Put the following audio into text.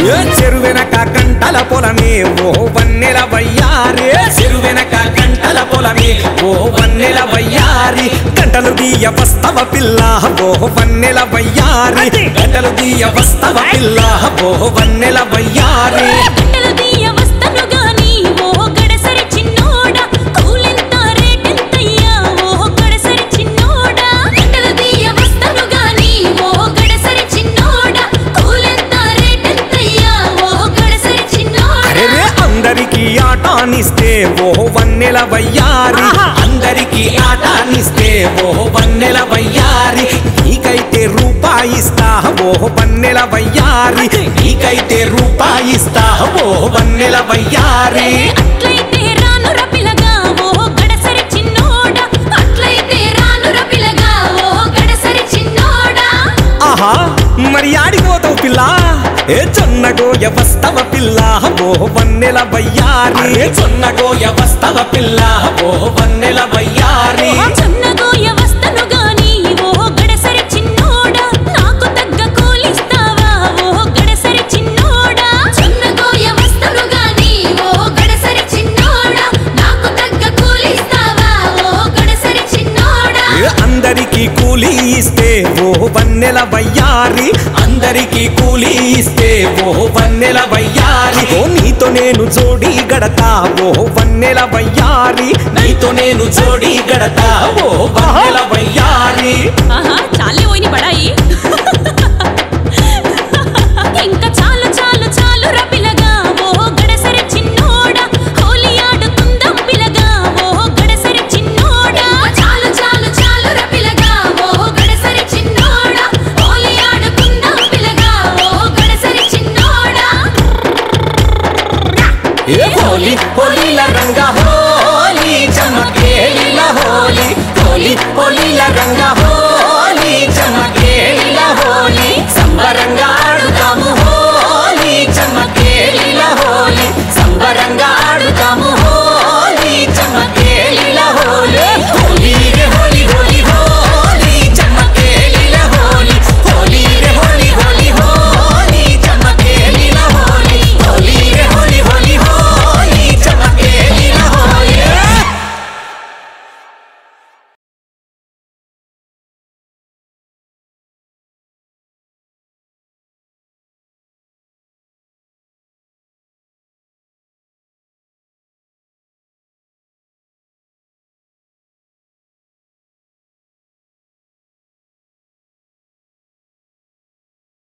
ఏ చెరువెనక గంటల పొలమే ఓ వన్నెల వయ్యారి చెరువెనక గంటల పొలమే ఓ వన్నెల వయ్యారి గంటలు దీయ వస్తవ పిల్ల ఓ వన్నెల వయ్యారి గంటలు దీయ వస్తవ పిల్ల ఓ వన్నెల వయ్యారి గంటలు తీయ వస్తను గాని ఓ గడసరి చిన్నోడా కూలెంత రేటెంతయ్యా ఓ గడసరి చిన్నోడా గంటలు తీయ వస్తను గాని ఓ గడసరి చిన్నోడా కూలెంత రేటెంతయ్యా ఓ గడసరి చిన్నోడా అరే అందరికి ఆటానిస్తే ఓ వన్నెల వయ్యారి అందరికి ఆటానిస్తే ఓ వన్నెల వయ్యారి నీకైతే రూపాయిస్తా ఓ వన్నెల వయ్యారి నీకైతే రూపాయిస్తా ఓ వన్నెల వయ్యారి అట్లయితే రానుర పిలగా ఓ గడసరి చిన్నోడా అట్లయితే రానుర పిలగా ఓ గడసరి చిన్నోడా ఆహా మరి ఆడిపోతావు పిల్ల ఏ జొన్నగోయ వస్తవ పిల్ల ఓ వన్నెల వయ్యారి జొన్నగోయ వస్తవ పిల్ల ఓ వన్నెల వయ్యారి జొన్నగోయ వస్తను గాని ఓ గడసరి చిన్నోడా నాకు తగ్గ కూలిస్తావా ఓ గడసరి చిన్నోడా జొన్నగోయ వస్తను గాని ఓ గడసరి చిన్నోడా నాకు తగ్గ కూలిస్తావా ఓ గడసరి చిన్నోడా ఏ అందరికి కూలి ఇస్తే ఓ వన్నెల వయ్యారి అందరికి కూలి ఇస్తే ఓ వన్నెల వయ్యారి ఓ నీతో నేను జోడి గడతా ఓ వన్నెల వయ్యారి నీతో నేను జోడి గడతా ఓ వన్నెల వయ్యారి ఆహా చాలే పోయిన పడాయి ఇంకా చాలు చాలు చాలు రా పిలగా ఓ గడసరి చిన్నోడా హోలీ ఆడుకుందాం పిలగా ఓ గడసరి చిన్నోడా చాలు చాలు చాలు రా పిలగా ఓ గడసరి చిన్నోడా హోలీ ఆడుకుందాం పిలగా ఓ గడసరి చిన్నోడా ఏ హోలీ హోలీల రంగ హోలీ చమకేలిల హోలీ హోలీ హోలీల రంగ హోలీ చమకే